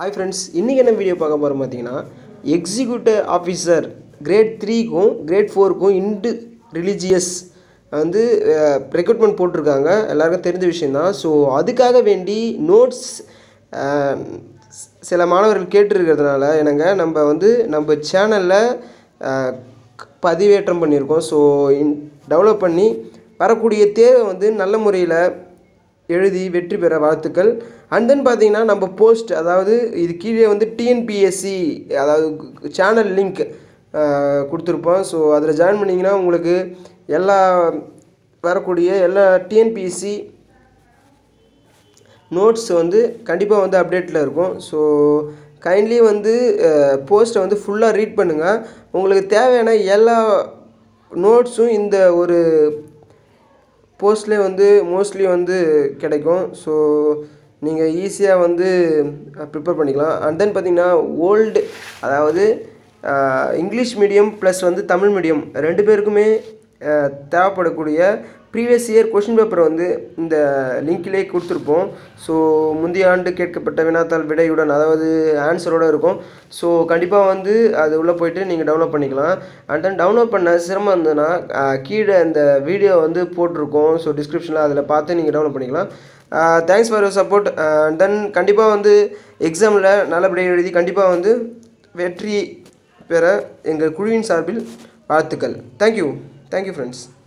hi friends இன்றைக்கி என்ன video பார்க்க போகிறோம் பார்த்தீங்கன்னா எக்ஸிக்யூட்டிவ் ஆஃபீஸர் கிரேட் த்ரீக்கும் கிரேட் ஃபோருக்கும் இண்டு ரிலீஜியஸ் வந்து ரெக்ரூட்மெண்ட் போட்டிருக்காங்க எல்லாருக்கும் தெரிஞ்ச விஷயந்தான் ஸோ அதுக்காக வேண்டி நோட்ஸ் சில மாணவர்கள் கேட்டிருக்கிறதுனால என்னங்க நம்ம வந்து நம்ம சேனலில் பதிவேற்றம் பண்ணியிருக்கோம் ஸோ டெவலப் பண்ணி வரக்கூடிய தேவை வந்து நல்ல முறையில் எழுதி வெற்றி பெற வாழ்த்துக்கள் அண்ட் தென் பார்த்தீங்கன்னா நம்ம போஸ்ட் அதாவது இது கீழே வந்து டிஎன்பிஎஸ்சி அதாவது சேனல் லிங்க் கொடுத்துருப்போம் ஸோ அதில் ஜாயின் பண்ணிங்கன்னா உங்களுக்கு எல்லா வரக்கூடிய எல்லா டிஎன்பிஎஸ்சி நோட்ஸ் வந்து கண்டிப்பாக வந்து அப்டேட்டில் இருக்கும் ஸோ கைண்ட்லி வந்து போஸ்ட்டை வந்து ஃபுல்லாக ரீட் பண்ணுங்கள் உங்களுக்கு தேவையான எல்லா நோட்ஸும் இந்த ஒரு போஸ்ட்லேயே வந்து மோஸ்ட்லி வந்து கிடைக்கும் ஸோ நீங்கள் ஈஸியாக வந்து ப்ரிப்பேர் பண்ணிக்கலாம் அண்ட் தென் பார்த்தீங்கன்னா ஓல்டு அதாவது இங்கிலீஷ் மீடியம் ப்ளஸ் வந்து தமிழ் மீடியம் ரெண்டு பேருக்குமே தேவைப்படக்கூடிய ப்ரீவியஸ் இயர் கொஷின் பேப்பரை வந்து இந்த லிங்க்லேயே கொடுத்துருப்போம் ஸோ முந்தைய ஆண்டு கேட்கப்பட்ட வினாத்தாள் விடையுடன் அதாவது ஆன்சரோடு இருக்கும் ஸோ கண்டிப்பாக வந்து அது உள்ளே போயிட்டு நீங்கள் டவுன்லோட் பண்ணிக்கலாம் அண்ட் தென் டவுன்லோட் பண்ண சிரமம் இருந்ததுன்னா கீழே இந்த வீடியோ வந்து போட்டிருக்கோம் ஸோ டிஸ்கிரிப்ஷனில் அதில் பார்த்து நீங்கள் டவுன்லோட் பண்ணிக்கலாம் thanks for your support and then கண்டிப்பாக வந்து எக்ஸாமில் நல்லபடியாக எழுதி கண்டிப்பாக வந்து வெற்றி பெற எங்கள் குழுவின் சார்பில் வாழ்த்துக்கள் தேங்க்யூ தேங்க்யூ ஃப்ரெண்ட்ஸ்